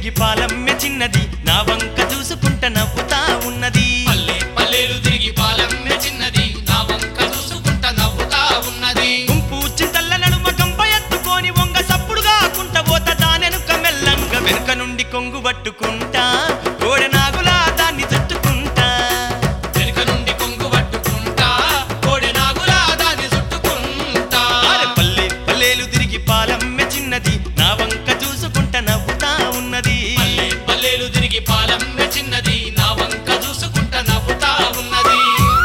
తిరిగి పాలమ్మె చిన్నది నా వంక చూసుకుంట నవ్వుతా ఉన్నది పల్లె పల్లెలు తిరిగి పాలమ్మె చిన్నది నా వంక చూసుకుంట నవ్వుతా ఉన్నది గుంపు చింతల్ల నడుమ కంప ఎత్తుకొని వంగ సప్పుడుగా కుంట పోత దానెనుక మెల్లంగ వెనుక నుండి కొంగు పట్టుకుంటా కోడె నాగులా దాన్ని చుట్టుకుంటా వెనుక నుండి కొంగు పట్టుకుంటా కోడె నాగులా దాన్ని చుట్టుకుంటా ఆరె పల్లె పల్లెలు తిరిగి పాలమ్మె చిన్నది నా వంక చూసుకుంట నవ్వుతా ఉన్నది పల్లె పల్లెలు తిరిగి పాలమ్మె చిన్నది నా వంక చూసుకుంట నవ్వుతా ఉన్నది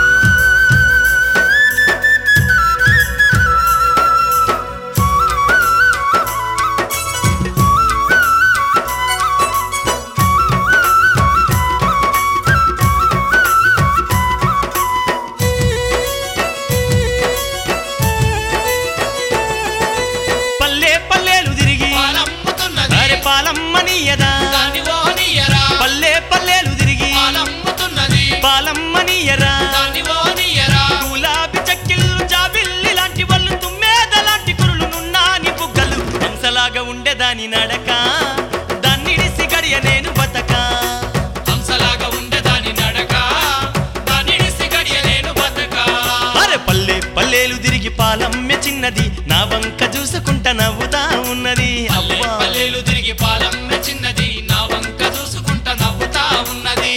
పల్లె పల్లెలు తిరిగి పాలమ్ముతున్నది అరే పాలమ్మనియదా దాన్ని ఓనియరా పల్లె పల్లెలు తిరిగి పాలమ్ముతున్నది పాలమ్మనియరా దాన్ని ఓనియరా గులాబీ చక్కిళ్ళు జాబిల్లి లాంటి వాళ్ళు తుమ్మేద లాంటి కురులు నున్నాని బుగ్గలు హంసలాగా ఉండేదాని నడక దాన్నిడిసి గడియ నేను బతక హంసలాగా ఉండేదాని నడక దానిడిసి గడియ నేను బతక అరే పల్లె పల్లెలు తిరిగి పాలమ్మె చిన్నది నా వంక చూసుకుంట నవ్వుతా ఉన్నది పల్లె అబ్బా పల్లెలు తిరిగి పాలమ్మె చిన్నది నా వంక చూసుకుంట నవ్వుతా ఉన్నది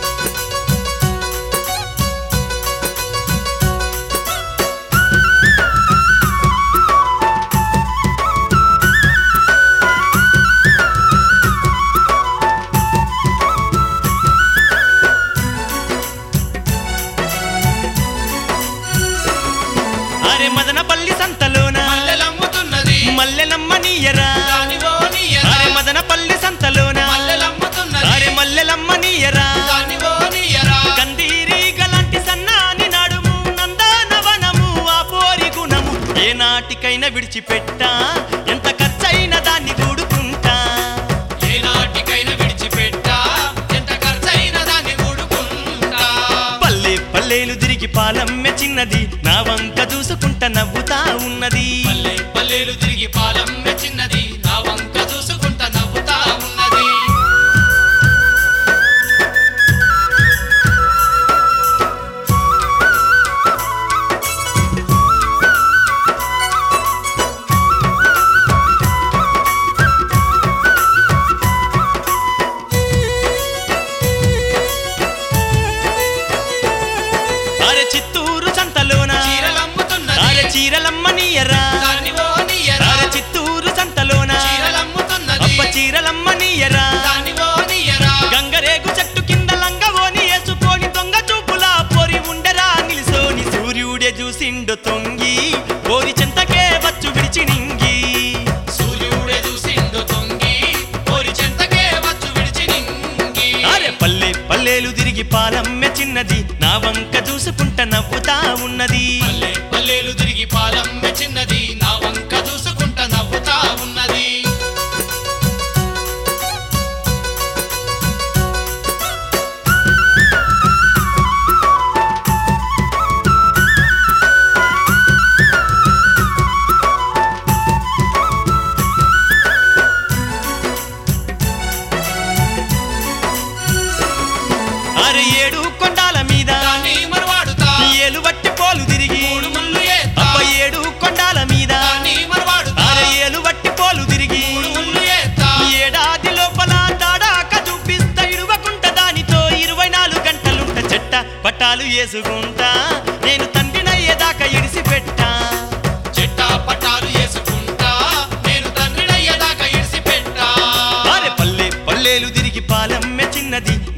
అరే మదనపల్లి సంతలోన మల్లెలమ్ముతున్నది మల్లెలమ్మనియరా దాని ఓనియరా అరే మదనపల్లి సంతలోన మల్లెలమ్ముతున్నది అరే మల్లెలమ్మనియరా దాని ఓనియరా కందీరి గలాంటి సన్నాని నడుము నందనవనము ఆ పోరి గుణము ఏ నాటికైనా విడిచిపెట్టా ఎంత ఖర్చైన దాన్ని కూడుకుంటా ఏ నాటికైనా విడిచిపెట్టా ఎంత ఖర్చైన దాన్ని కూడుకుంటా పల్లె పల్లెలు తిరిగి పాలమ్మె చిన్నది నా వంక చూసుకుంట నవ్వుతా ఉన్నది పల్లె పల్లెలు తిరిగి పాలమ్మె చిన్నది నా వంక చూసుకుంట నవ్వుతా ఉన్నది అరే చిత్తూరు సంతలోన చీరలమ్ముతున్నది అరే చీరలమ్మనియరా దాని ఓనియరా అరే చిత్తూరు సంతలోన చీరలమ్ముతున్నది అప్ప చీరలమ్మనియరా దాని ఓనియరా గంగరేగు చెట్టు కింద లంగవోని వేసుకొని దొంగ చూపులా పొరి ఉండరా నిలిసోని సూర్యుడే చూసిండు తొంగి పోరి చెంతకే వచ్చు విడిచి నింగి సూర్యుడే చూసిండు తొంగి పోరి చెంతకే వచ్చు విడిచి నింగి అరే పల్లె పల్లెలు తిరిగి పాలమ్మె చిన్నది నా వంక చూసుకుంట నవ్వుతా ఉన్నది పల్లె పల్లెలు తిరిగి పాలమ్మె చిన్నది నా వంక చూసుకుంట నవ్వుతా ఉన్నది అరే ఏడు కొండాల మీద దాన్ని మరవాడుతా ఏలు వట్టి పోలు తిరిగి మూడు ముళ్ళు ఏత్తా అప్ప ఏడు కొండాల మీద దాన్ని మరవాడుతా అరే ఏలు వట్టి పోలు తిరిగి మూడు ముళ్ళు ఏత్తా ఏడాది లోపల దాడాక చూపిస్తా ఇడువకుంట దానితో ఇరవై నాలుగు గంటలుంట చెట్ట పట్టాలు వేసుకుంటా నేను తండ్రినయ్యేదాకా ఇడిసి పెట్టా చెట్టా పట్టాలు వేసుకుంటా నేను తండ్రినయ్యేదాకా ఇడిసి పెట్టా అరే పల్లె పల్లెలు తిరిగి పాలమ్మె చిన్నది